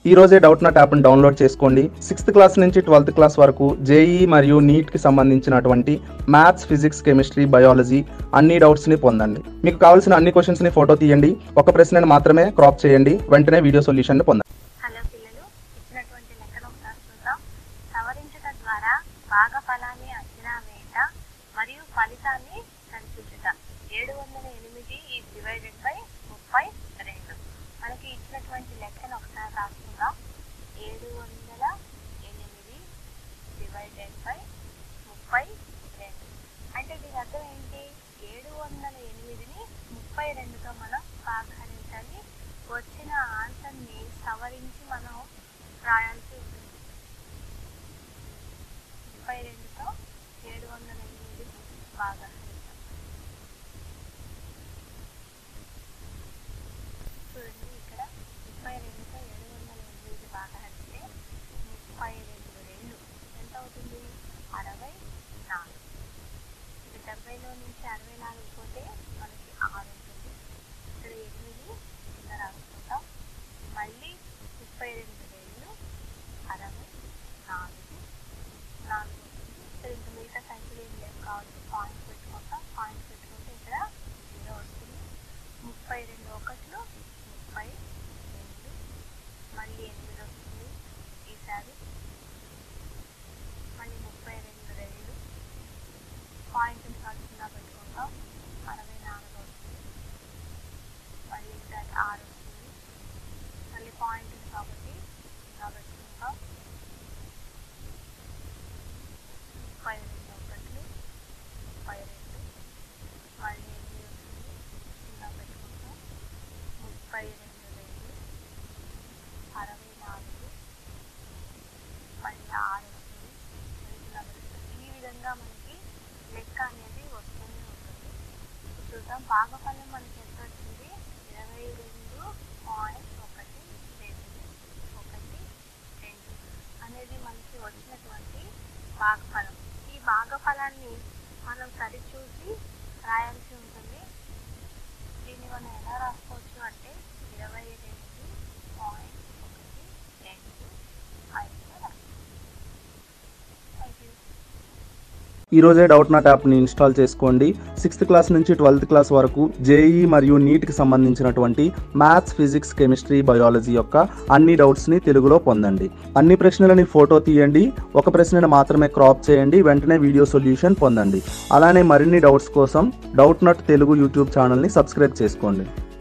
ఈ రోజే Doubtnut యాప్ని డౌన్లోడ్ చేసుకోండి సిక్స్త్ క్లాస్ నుంచి ట్వెల్త్ క్లాస్ వరకు జేఈ మరియు నీట్కి సంబంధించినటువంటి మ్యాథ్స్ ఫిజిక్స్ కెమిస్ట్రీ బయాలజీ అన్ని డౌట్స్ని పొందండి మీకు కావాల్సిన అన్ని క్వశ్చన్స్ని ఫోటో తీయండి ఒక ప్రశ్నను మాత్రమే క్రాప్ చేయండి వెంటనే వీడియో సొల్యూషన్ పొందండి హలో పిల్లలు ఇచ్చినటువంటి లెక్కను ఒకసారి చూద్దాం సవరించుట ద్వారా భాగఫలాన్ని అంచనా వేయట మరియు ఫలితాన్ని సరిచూచుట ఏడు వందల ఎనిమిది ఈ డివైడెడ్ బై ముప్పై రెండు మనకి ఇచ్చినటువంటి లెక్కను ఒకసారి రాసుకుందాం ఏడు వందల ఎనిమిది డివైడెడ్ బై ముప్పై రెండు అంటే దీని అర్థం ఏంటి ఏడు వందల ఎనిమిదిని ముప్పై రెండుతో మనం భాగించాలి వచ్చిన ఆన్సర్ని సవరించి మనం రాయాల్సి ఉంటుంది ముప్పై రెండుతో ఏడు వందల ఎనిమిది బాగా చూడండి ఇక్కడ ముప్పై రెండుతో ఏడు వందల ఎనిమిది బాగా హరిస్తే ముప్పై రెండు రెండు ఎంత అవుతుంది అరవై నాలుగు ఇక్కడ డెబ్బైలో నుంచి అరవై నాలుగు పోతే మనకి ఆరు ఉంటుంది ఇక్కడ ఎనిమిది కింద రాసుకుంటాం మళ్ళీ ముప్పై రెండు వేలు అరవై నాలుగు నాలుగు ఇక్కడ ఇంక మిగతా సంఖ్యలు ఏం లేవు కాబట్టి పాయింట్ పెట్టుకుంటాం పాయింట్ పెట్టుకుంటే ఇక్కడ జీరో వస్తుంది ముప్పై రెండు ఒకట్లు ముప్పై రెండు మళ్ళీ ఎనిమిది వస్తుంది ఈసారి మళ్ళీ ముప్పై రెండు రెండు పాయింట్ కాల్చుకున్నా పెట్టుకుంటాం అరవై నాలుగు వస్తుంది మళ్ళీ ఈసారి ఆరు వస్తుంది మళ్ళీ పాయింట్ కాబట్టి ఇలా పెట్టుకుంటాం ముప్పై రెండు ఒకట్లు ముప్పై రెండు మళ్ళీ ఎనిమిది వస్తుంది ఇలా పెట్టుకుంటాం ముప్పై రెండు రెండు అరవై నాలుగు మళ్ళీ ఆరు వస్తుంది ఇలా పెట్టుకుంటాం ఈ విధంగా మనకి లెక్క అనేది వస్తూనే ఉంటుంది ఇప్పుడు చూద్దాం భాగఫలం మనకి ఎంత వచ్చింది ఇరవై రెండు పాయింట్ ఒకటి రెండు ఒకటి రెండు అనేది మనకి వచ్చినటువంటి భాగఫలం ఈ భాగఫలాన్ని మనం సరిచూసి రాయాల్సి ఉంటుంది దీన్ని మనం ఎలా రాసుకోవచ్చు అంటే ఇరవై రెండు పాయింట్ ఒకటి రెండు ఐదుగా రాసుకోవచ్చు థ్యాంక్ యూ ఈ రోజే డౌట్ నాట్ యాప్ని ఇన్స్టాల్ చేసుకోండి సిక్స్త్ క్లాస్ నుంచి ట్వెల్త్ క్లాస్ వరకు జేఈ మరియు నీట్కి సంబంధించినటువంటి మ్యాథ్స్ ఫిజిక్స్ కెమిస్ట్రీ బయాలజీ యొక్క అన్ని డౌట్స్ని తెలుగులో పొందండి అన్ని ప్రశ్నలని ఫోటో తీయండి ఒక ప్రశ్నను మాత్రమే క్రాప్ చేయండి వెంటనే వీడియో సొల్యూషన్ పొందండి అలానే మరిన్ని డౌట్స్ కోసం డౌట్ నాట్ తెలుగు యూట్యూబ్ ఛానల్ని సబ్స్క్రైబ్ చేసుకోండి